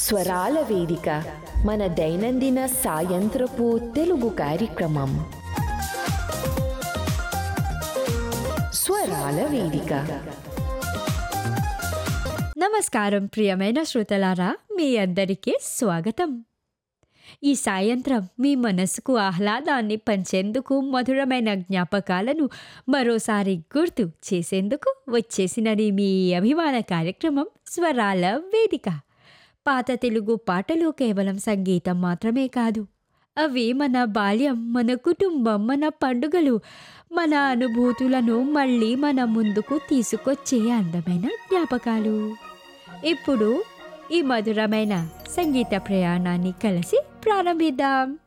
స్వరాల వేదిక మన దైనందిన సాయంత్రపు తెలుగు కార్యక్రమం స్వరాల వేదిక నమస్కారం ప్రియమైన శ్రోతలారా మీ అందరికీ స్వాగతం ఈ సాయంత్రం మీ మనసుకు ఆహ్లాదాన్ని పంచేందుకు మధురమైన జ్ఞాపకాలను మరోసారి గుర్తు చేసేందుకు వచ్చేసినది మీ అభిమాన కార్యక్రమం స్వరాల వేదిక పాత తెలుగు పాటలు కేవలం సంగీతం మాత్రమే కాదు అవి మన బాల్యం మన కుటుంబం మన పండుగలు మన అనుభూతులను మళ్ళీ మన ముందుకు తీసుకొచ్చే అందమైన జ్ఞాపకాలు ఇప్పుడు ఈ మధురమైన సంగీత ప్రయాణాన్ని కలిసి ప్రారంభిద్దాం